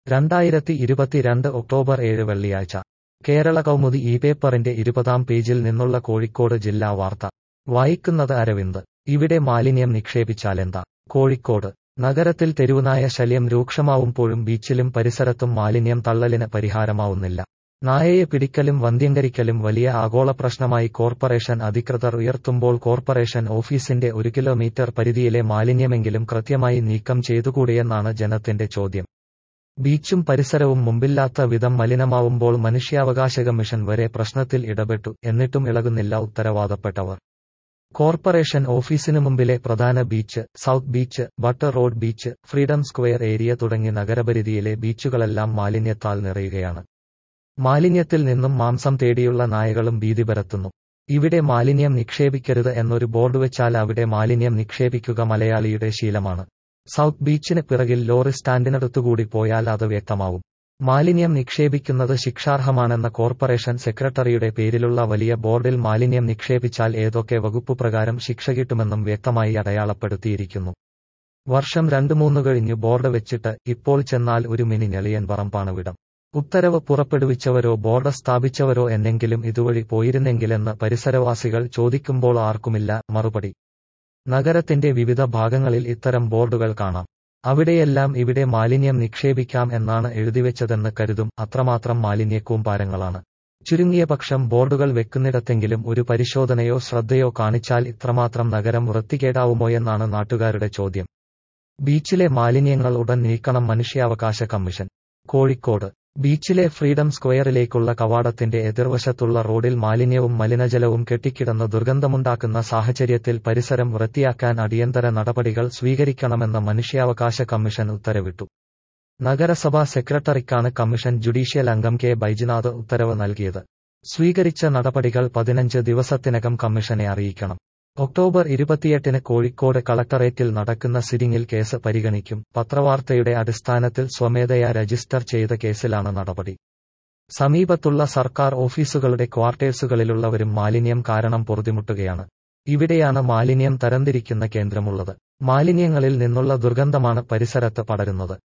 രണ്ടായിരത്തി ഇരുപത്തിരണ്ട് ഒക്ടോബർ ഏഴ് വെള്ളിയാഴ്ച കേരള കൗമുദി ഈ പേപ്പറിന്റെ ഇരുപതാം പേജിൽ നിന്നുള്ള കോഴിക്കോട് ജില്ലാ വാർത്ത വായിക്കുന്നത് അരവിന്ദ് ഇവിടെ മാലിന്യം നിക്ഷേപിച്ചാലെന്താ കോഴിക്കോട് നഗരത്തിൽ തെരുവുനായ ശല്യം രൂക്ഷമാവുമ്പോഴും ബീച്ചിലും പരിസരത്തും മാലിന്യം തള്ളലിന് പരിഹാരമാവുന്നില്ല നായയെ പിടിക്കലും വന്ധ്യംകരിക്കലും വലിയ ആഗോള പ്രശ്നമായി കോർപ്പറേഷൻ അധികൃതർ ഉയർത്തുമ്പോൾ കോർപ്പറേഷൻ ഓഫീസിന്റെ ഒരു കിലോമീറ്റർ പരിധിയിലെ മാലിന്യമെങ്കിലും കൃത്യമായി നീക്കം ചെയ്തുകൂടിയെന്നാണ് ജനത്തിന്റെ ചോദ്യം ബീച്ചും പരിസരവും മുമ്പില്ലാത്ത വിധം മലിനമാവുമ്പോൾ മനുഷ്യാവകാശ കമ്മീഷൻ വരെ പ്രശ്നത്തിൽ ഇടപെട്ടു എന്നിട്ടും ഇളകുന്നില്ല ഉത്തരവാദപ്പെട്ടവർ കോർപ്പറേഷൻ ഓഫീസിനു മുമ്പിലെ പ്രധാന beach south beach butter road beach freedom square area തുടങ്ങി നഗരപരിധിയിലെ ബീച്ചുകളെല്ലാം മാലിന്യത്താൽ നിറയുകയാണ് മാലിന്യത്തിൽ നിന്നും മാംസം തേടിയുള്ള നായകളും ഭീതി പരത്തുന്നു ഇവിടെ മാലിന്യം നിക്ഷേപിക്കരുത് എന്നൊരു ബോർഡ് വെച്ചാൽ അവിടെ മാലിന്യം നിക്ഷേപിക്കുക മലയാളിയുടെ ശീലമാണ് സൗത്ത് ബീച്ചിന് പിറകിൽ ലോറി സ്റ്റാൻഡിനടുത്തുകൂടി പോയാൽ അത് വ്യക്തമാവും മാലിന്യം നിക്ഷേപിക്കുന്നത് ശിക്ഷാർഹമാണെന്ന കോർപ്പറേഷൻ സെക്രട്ടറിയുടെ പേരിലുള്ള വലിയ ബോർഡിൽ മാലിന്യം നിക്ഷേപിച്ചാൽ ഏതൊക്കെ വകുപ്പ് പ്രകാരം ശിക്ഷ കിട്ടുമെന്നും വ്യക്തമായി അടയാളപ്പെടുത്തിയിരിക്കുന്നു വർഷം രണ്ടു മൂന്ന് കഴിഞ്ഞു ബോർഡ് വെച്ചിട്ട് ഇപ്പോൾ ചെന്നാൽ ഒരു മിനി ഞെളിയൻ പറമ്പാണ് വിടം ഉത്തരവ് പുറപ്പെടുവിച്ചവരോ ബോർഡ് സ്ഥാപിച്ചവരോ എന്നെങ്കിലും ഇതുവഴി പോയിരുന്നെങ്കിലെന്ന് പരിസരവാസികൾ ചോദിക്കുമ്പോൾ ആർക്കുമില്ല മറുപടി നഗരത്തിന്റെ വിവിധ ഭാഗങ്ങളിൽ ഇത്തരം ബോർഡുകൾ കാണാം അവിടെയെല്ലാം ഇവിടെ മാലിന്യം നിക്ഷേപിക്കാം എന്നാണ് എഴുതിവെച്ചതെന്ന് കരുതും അത്രമാത്രം മാലിന്യക്കൂമ്പാരങ്ങളാണ് ചുരുങ്ങിയ പക്ഷം ബോർഡുകൾ വെക്കുന്നിടത്തെങ്കിലും ഒരു പരിശോധനയോ ശ്രദ്ധയോ കാണിച്ചാൽ ഇത്രമാത്രം നഗരം വൃത്തികേടാവുമോയെന്നാണ് നാട്ടുകാരുടെ ചോദ്യം ബീച്ചിലെ മാലിന്യങ്ങൾ ഉടൻ നീക്കണം മനുഷ്യാവകാശ കമ്മീഷൻ കോഴിക്കോട് ബീച്ചിലെ ഫ്രീഡം സ്ക്വയറിലേക്കുള്ള കവാടത്തിന്റെ എതിർവശത്തുള്ള റോഡിൽ മാലിന്യവും മലിനജലവും കെട്ടിക്കിടന്ന് ദുർഗന്ധമുണ്ടാക്കുന്ന സാഹചര്യത്തിൽ പരിസരം വൃത്തിയാക്കാൻ അടിയന്തര നടപടികൾ സ്വീകരിക്കണമെന്ന് മനുഷ്യാവകാശ കമ്മീഷൻ ഉത്തരവിട്ടു നഗരസഭാ സെക്രട്ടറിക്കാണ് കമ്മീഷൻ ജുഡീഷ്യൽ അംഗം കെ ബൈജുനാഥ് ഉത്തരവ് നൽകിയത് സ്വീകരിച്ച നടപടികൾ പതിനഞ്ച് ദിവസത്തിനകം കമ്മീഷനെ അറിയിക്കണം ഒക്ടോബർ ഇരുപത്തിയെട്ടിന് കോഴിക്കോട് കളക്ടറേറ്റിൽ നടക്കുന്ന സിറ്റിംഗിൽ കേസ് പരിഗണിക്കും പത്രവാർത്തയുടെ അടിസ്ഥാനത്തിൽ സ്വമേധയാ രജിസ്റ്റർ ചെയ്ത കേസിലാണ് നടപടി സമീപത്തുള്ള സർക്കാർ ഓഫീസുകളുടെ ക്വാർട്ടേഴ്സുകളിലുള്ളവരും മാലിന്യം കാരണം പൊറുതിമുട്ടുകയാണ് ഇവിടെയാണ് മാലിന്യം തരംതിരിക്കുന്ന കേന്ദ്രമുള്ളത് മാലിന്യങ്ങളിൽ നിന്നുള്ള ദുർഗന്ധമാണ് പരിസരത്ത് പടരുന്നത്